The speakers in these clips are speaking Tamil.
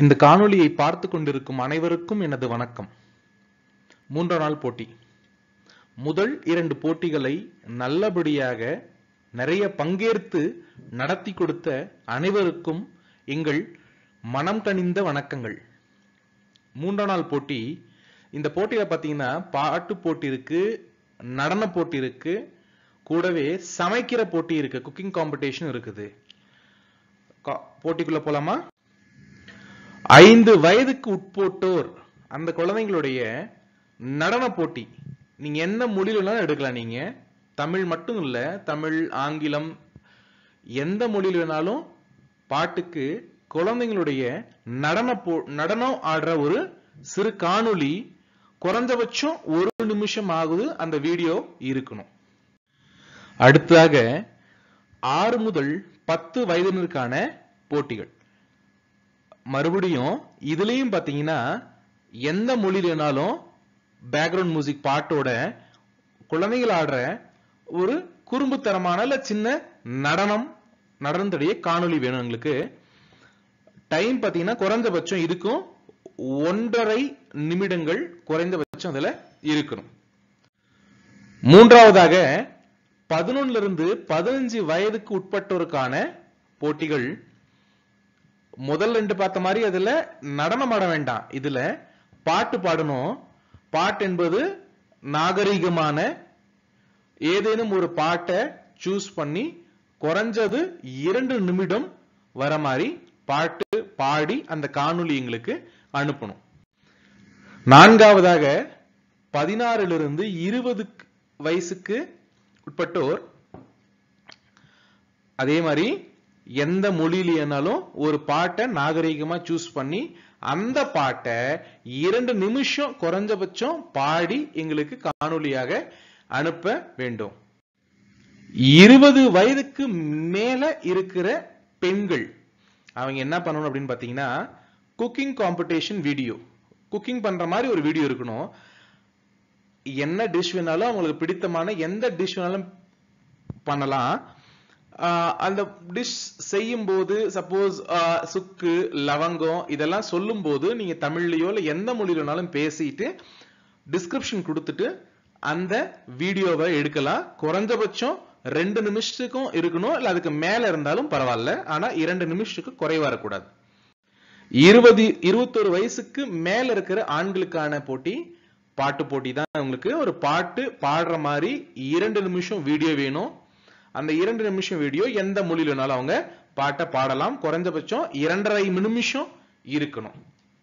இந்த காணொளியை பார்த்து கொண்டிருக்கும் அனைவருக்கும் எனது வணக்கம் மூன்றாம் நாள் போட்டி முதல் இரண்டு போட்டிகளை நல்லபடியாக நிறைய பங்கேற்று நடத்தி கொடுத்த அனைவருக்கும் எங்கள் மனம் கனிந்த வணக்கங்கள் மூன்றாம் நாள் போட்டி இந்த போட்டியில பாத்தீங்கன்னா பாட்டு போட்டி இருக்கு நடன போட்டி இருக்கு கூடவே சமைக்கிற போட்டி இருக்கு குக்கிங் காம்படிஷன் இருக்குது கா- போட்டிக்குள்ள போலாமா ஐந்து வயதுக்கு உட்பட்டோர் அந்த குழந்தைங்களுடைய நடன போட்டி நீங்க என்ன மொழியில வேணாலும் எடுக்கலாம் நீங்க தமிழ் மட்டும் இல்ல தமிழ் ஆங்கிலம் எந்த மொழியில வேணாலும் பாட்டுக்கு குழந்தைங்களுடைய நடன போ நடனம் ஆடுற ஒரு சிறு காணொளி குறைஞ்சபட்சம் ஒரு நிமிஷம் ஆகுது அந்த வீடியோ இருக்கணும் அடுத்ததாக ஆறு முதல் பத்து வயதினருக்கான போட்டிகள் மறுபடியும் இதுலயும் பாத்தீங்கன்னா எந்த மொழியில வேணாலும் பேக்ரவுண்ட் மியூசிக் பாட்டோட குழந்தைகள் ஆடுற ஒரு குறும்புத்தனமான இல்ல சின்ன நடனம் நடனத்துடைய காணொளி வேணும் எங்களுக்கு டைம் பாத்தீங்கன்னா குறைந்தபட்சம் இருக்கும் ஒன்றரை நிமிடங்கள் குறைந்தபட்சம் அதுல இருக்கணும் மூன்றாவதாக பதினொன்னுல இருந்து பதினஞ்சு வயதுக்கு உட்பட்டோருக்கான போட்டிகள் முதல் ரெண்டு பார்த்த மாதிரி அதுல நடனம் ஆட வேண்டாம் இதுல பாட்டு பாடணும் பாட்டு என்பது நாகரிகமான ஏதேனும் ஒரு பாட்டை சூஸ் பண்ணி குறைஞ்சது இரண்டு நிமிடம் வர மாதிரி பாட்டு பாடி அந்த காணொளி எங்களுக்கு அனுப்பணும் நான்காவதாக பதினாறிலிருந்து இருபது வயசுக்கு உட்பட்டோர் அதே மாதிரி எந்த மொழியிலேனாலும் ஒரு பாட்டை நாகரிகமா சூஸ் பண்ணி அந்த பாட்டை இரண்டு நிமிஷம் குறைஞ்சபட்சம் பாடி எங்களுக்கு காணொளியாக அனுப்ப வேண்டும் இருபது வயதுக்கு மேல இருக்கிற பெண்கள் அவங்க என்ன பண்ணணும் அப்படின்னு பாத்தீங்கன்னா குக்கிங் காம்படிஷன் வீடியோ குக்கிங் பண்ற மாதிரி ஒரு வீடியோ இருக்கணும் என்ன டிஷ் வேணாலும் அவங்களுக்கு பிடித்தமான எந்த டிஷ் வேணாலும் பண்ணலாம் ஆஹ் அந்த டிஷ் செய்யும் போது சப்போஸ் சுக்கு லவங்கம் இதெல்லாம் சொல்லும் போது நீங்க தமிழ்லயோ இல்ல எந்த மொழியில வேணாலும் பேசிட்டு டிஸ்கிரிப்ஷன் கொடுத்துட்டு அந்த வீடியோவை எடுக்கலாம் குறைஞ்சபட்சம் ரெண்டு நிமிஷத்துக்கும் இருக்கணும் இல்ல அதுக்கு மேல இருந்தாலும் பரவாயில்ல ஆனா இரண்டு நிமிஷத்துக்கு குறைவா இருக்கக்கூடாது இருபது இருபத்தொரு வயசுக்கு மேல இருக்கிற ஆண்களுக்கான போட்டி பாட்டு போட்டி தான் உங்களுக்கு ஒரு பாட்டு பாடுற மாதிரி இரண்டு நிமிஷம் வீடியோ வேணும் அந்த இரண்டு நிமிஷம் வீடியோ எந்த மொழியில வேணாலும் அவங்க பாட்டை பாடலாம் குறைஞ்சபட்சம் இரண்டரை நிமிஷம் இருக்கணும்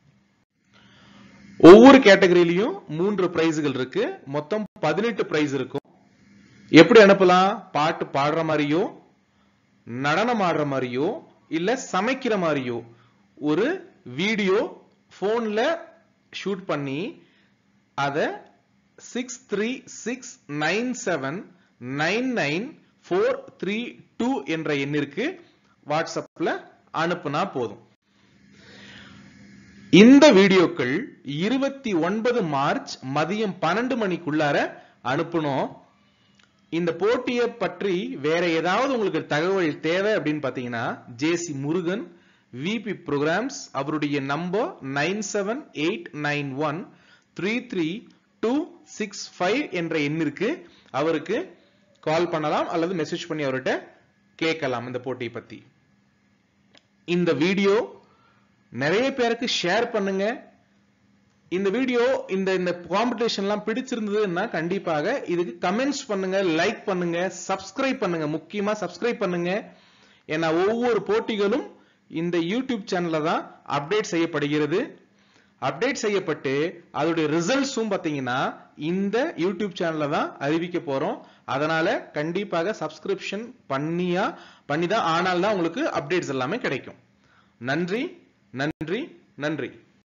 ஒவ்வொரு கேட்டகரியிலையும் மூன்று பிரைஸ்கள் இருக்கு மொத்தம் பதினெட்டு பிரைஸ் இருக்கும் எப்படி அனுப்பலாம் பாட்டு பாடுற மாதிரியோ நடனம் ஆடுற மாதிரியோ இல்ல சமைக்கிற மாதிரியோ ஒரு வீடியோ போன்ல ஷூட் பண்ணி அத six three six nine seven nine nine four three two என்ற எண்ணிற்கு வாட்ஸ்அப்ல அனுப்புனா போதும் இந்த வீடியோக்கள் இருபத்தி ஒன்பது மார்ச் மதியம் பன்னெண்டு மணிக்குள்ளார அனுப்பணும் இந்த போட்டியை பற்றி வேற ஏதாவது உங்களுக்கு தகவல் தேவை அப்படின்னு பாத்தீங்கன்னா ஜேசி முருகன் விபி ப்ரோக்ராம்ஸ் அவருடைய number nine seven eight nine one three three two six five என்ற எண்ணிற்கு அவருக்கு கால் பண்ணலாம் அல்லது மெசேஜ் பண்ணி அவர்கிட்ட கேட்கலாம் இந்த போட்டியை பத்தி இந்த வீடியோ நிறைய பேருக்கு ஷேர் பண்ணுங்க இந்த வீடியோ இந்த இந்த காம்படிஷன்லாம் பிடிச்சிருந்ததுன்னா கண்டிப்பாக இதுக்கு கமெண்ட்ஸ் பண்ணுங்க லைக் பண்ணுங்க சப்ஸ்கிரைப் பண்ணுங்க முக்கியமா சப்ஸ்கிரைப் பண்ணுங்க ஏன்னா ஒவ்வொரு போட்டிகளும் இந்த யூடியூப் சேனல்ல தான் அப்டேட் செய்யப்படுகிறது அப்டேட் செய்யப்பட்டு அதோடைய ரிசல்ட்ஸும் பாத்தீங்கன்னா இந்த யூடியூப் சேனல்ல தான் அறிவிக்க போறோம் அதனால கண்டிப்பாக சப்ஸ்கிரிப்ஷன் பண்ணியா பண்ணி தான் ஆனால் தான் உங்களுக்கு அப்டேட்ஸ் எல்லாமே கிடைக்கும் நன்றி நன்றி நன்றி